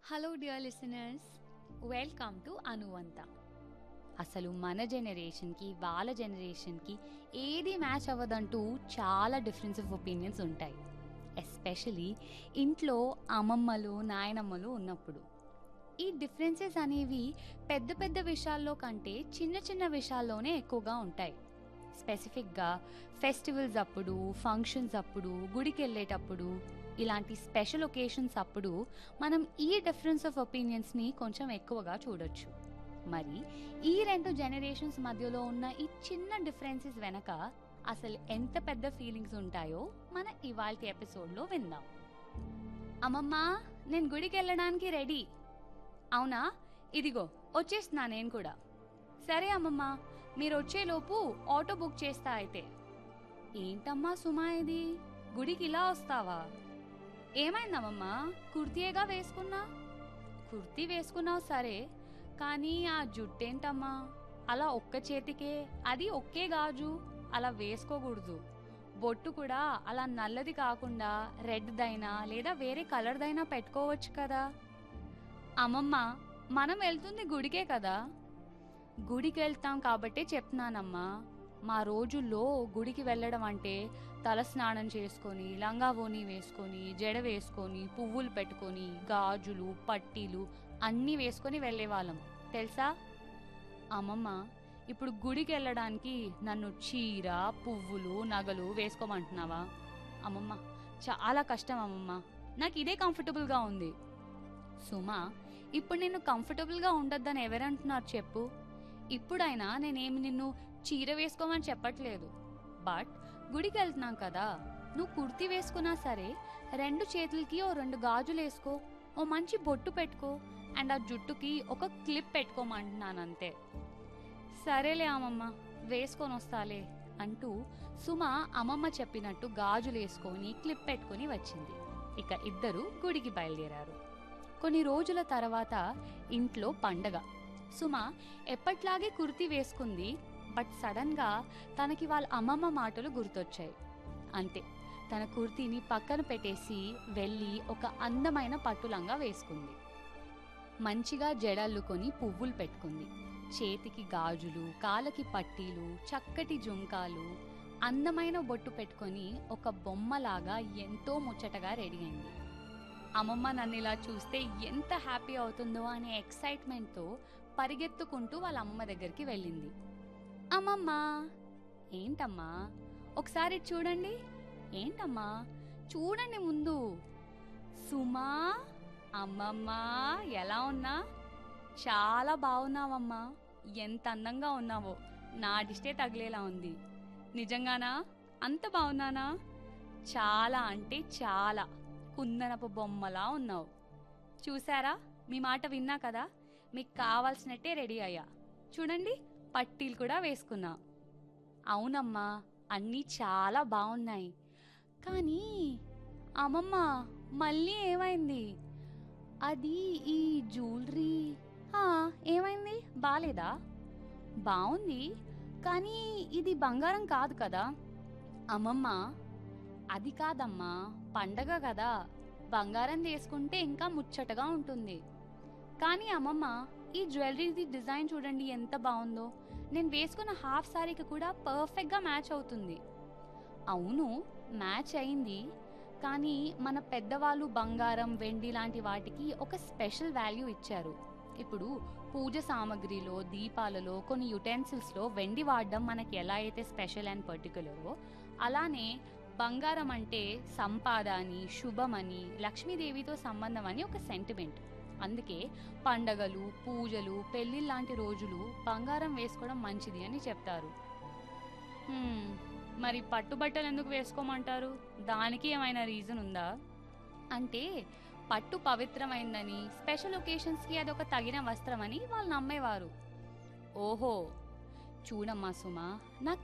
hello dear listeners welcome to అనువంత అసలు మన జనరేషన్కి వాళ్ళ జనరేషన్కి ఏది మ్యాచ్ అవ్వదంటూ చాలా డిఫరెన్స్ ఆఫ్ ఒపీనియన్స్ ఉంటాయి ఎస్పెషలీ ఇంట్లో అమ్మమ్మలు నాయనమ్మలు ఉన్నప్పుడు ఈ డిఫరెన్సెస్ అనేవి పెద్ద పెద్ద విషయాల్లో కంటే చిన్న చిన్న విషయాల్లోనే ఎక్కువగా ఉంటాయి స్పెసిఫిక్గా ఫెస్టివల్స్ అప్పుడు ఫంక్షన్స్ అప్పుడు గుడికి వెళ్ళేటప్పుడు ఇలాంటి స్పెషల్ ఒకేషన్స్ అప్పుడు మనం ఈ డిఫరెన్స్ ఆఫ్ ఒపీనియన్స్ని కొంచెం ఎక్కువగా చూడొచ్చు మరి ఈ రెండు జనరేషన్స్ మధ్యలో ఉన్న ఈ చిన్న డిఫరెన్సెస్ వెనక అసలు ఎంత పెద్ద ఫీలింగ్స్ ఉంటాయో మన ఇవాల్టి ఎపిసోడ్లో విందాం అమ్మమ్మ నేను గుడికి వెళ్ళడానికి రెడీ అవునా ఇదిగో వచ్చేస్తున్నా నేను కూడా సరే అమ్మమ్మ మీరు వచ్చేలోపు ఆటో బుక్ చేస్తా అయితే ఏంటమ్మా సుమా ఇది గుడికి ఇలా వస్తావా ఏమైందమ్మమ్మా కుర్తీయేగా వేసుకున్నా కుర్తీ వేసుకున్నావు సరే కానీ ఆ జుట్టేంటమ్మా అలా ఒక్క చేతికే అది ఒకే గాజు అలా వేసుకోకూడదు బొట్టు కూడా అలా నల్లది కాకుండా రెడ్దైనా లేదా వేరే కలర్దైనా పెట్టుకోవచ్చు కదా అమ్మమ్మ మనం వెళ్తుంది గుడికే కదా గుడికి వెళ్తాం కాబట్టే చెప్తున్నానమ్మా మా రోజుల్లో గుడికి వెళ్ళడం అంటే తల స్నానం చేసుకొని లంగా ఓని వేసుకొని జడ వేసుకొని పువ్వులు పెట్టుకొని గాజులు పట్టీలు అన్నీ వేసుకొని వెళ్ళేవాళ్ళం తెలుసా అమ్మమ్మ ఇప్పుడు గుడికి వెళ్ళడానికి నన్ను చీర పువ్వులు నగలు వేసుకోమంటున్నావా అమ్మమ్మ చాలా కష్టం అమ్మమ్మ నాకు ఇదే కంఫర్టబుల్గా ఉంది సుమా ఇప్పుడు నేను కంఫర్టబుల్గా ఉండొద్దని ఎవరంటున్నారు చెప్పు ఇప్పుడైనా నేనేమి నిన్ను చీర వేసుకోమని చెప్పట్లేదు బట్ గుడికి వెళ్తున్నాం కదా నువ్వు కుర్తీ వేసుకున్నా సరే రెండు చేతులకి ఓ రెండు గాజులు వేసుకో ఓ మంచి బొట్టు పెట్టుకో అండ్ ఆ జుట్టుకి ఒక క్లిప్ పెట్టుకోమంటున్నాను అంతే సరేలే అమ్మమ్మ వేసుకొని వస్తాలే అంటూ సుమ అమ్మమ్మ చెప్పినట్టు గాజులు వేసుకొని క్లిప్ పెట్టుకొని వచ్చింది ఇక ఇద్దరు గుడికి బయలుదేరారు కొన్ని రోజుల తర్వాత ఇంట్లో పండగ సుమ ఎప్పట్లాగే కుర్తీ వేసుకుంది బట్ సడన్ గా తనకి వాళ్ళ అమ్మమ్మ మాటలు గుర్తొచ్చాయి అంతే తన కుర్తీని పక్కన పెట్టేసి వెళ్ళి ఒక అందమైన పట్టులంగా వేసుకుంది మంచిగా జడల్లుకొని పువ్వులు పెట్టుకుంది చేతికి గాజులు కాలకి పట్టీలు చక్కటి జుంకాలు అందమైన బొట్టు పెట్టుకొని ఒక బొమ్మలాగా ఎంతో ముచ్చటగా రెడీ అయింది అమ్మమ్మ నన్ను ఇలా చూస్తే ఎంత హ్యాపీ అవుతుందో అనే ఎక్సైట్మెంట్తో పరిగెత్తుకుంటూ వాళ్ళ అమ్మ దగ్గరికి వెళ్ళింది అమ్మమ్మ ఏంటమ్మా ఒకసారి ఇటు చూడండి ఏంటమ్మా చూడండి ముందు సుమా అమ్మమ్మ ఎలా ఉన్నా చాలా బాగున్నావమ్మా ఎంత అందంగా ఉన్నావో నా దిష్టే తగిలేలా ఉంది నిజంగానా అంత బాగున్నానా చాలా అంటే చాలా కుందనపు బొమ్మలా ఉన్నావు చూసారా మీ మాట విన్నా కదా మీకు కావాల్సినట్టే రెడీ అయ్యా చూడండి పట్టీలు కూడా వేసుకున్నా అవునమ్మా అన్నీ చాలా బాగున్నాయి కానీ అమ్మమ్మ మళ్ళీ ఏమైంది అది ఈ జ్యువెలరీ ఆ, ఏమైంది బాలేదా బాగుంది కానీ ఇది బంగారం కాదు కదా అమ్మమ్మ అది కాదమ్మా పండగ కదా బంగారం తీసుకుంటే ఇంకా ముచ్చటగా ఉంటుంది కానీ అమ్మమ్మ ఈ జ్యువెలరీది డిజైన్ చూడండి ఎంత బాగుందో నేను వేసుకున్న హాఫ్ సారీకి కూడా పర్ఫెక్ట్గా మ్యాచ్ అవుతుంది అవును మ్యాచ్ అయింది కానీ మన పెద్దవాళ్ళు బంగారం వెండి లాంటి వాటికి ఒక స్పెషల్ వాల్యూ ఇచ్చారు ఇప్పుడు పూజ సామాగ్రిలో దీపాలలో కొన్ని యుటెన్సిల్స్లో వెండి వాడడం మనకి ఎలా అయితే స్పెషల్ అండ్ పర్టికులరో అలానే బంగారం అంటే సంపాద అని శుభమని లక్ష్మీదేవితో సంబంధం అని ఒక సెంటిమెంట్ అందుకే పండగలు పూజలు పెళ్లి లాంటి రోజులు బంగారం వేసుకోవడం మంచిది అని చెప్తారు హ్మ్, మరి పట్టుబట్టలు ఎందుకు వేసుకోమంటారు దానికి ఏమైనా రీజన్ ఉందా అంటే పట్టు పవిత్రమైందని స్పెషల్ ఒకేషన్స్కి అది ఒక తగిన వస్త్రం అని వాళ్ళు నమ్మేవారు ఓహో చూడమ్మా సుమా నాకు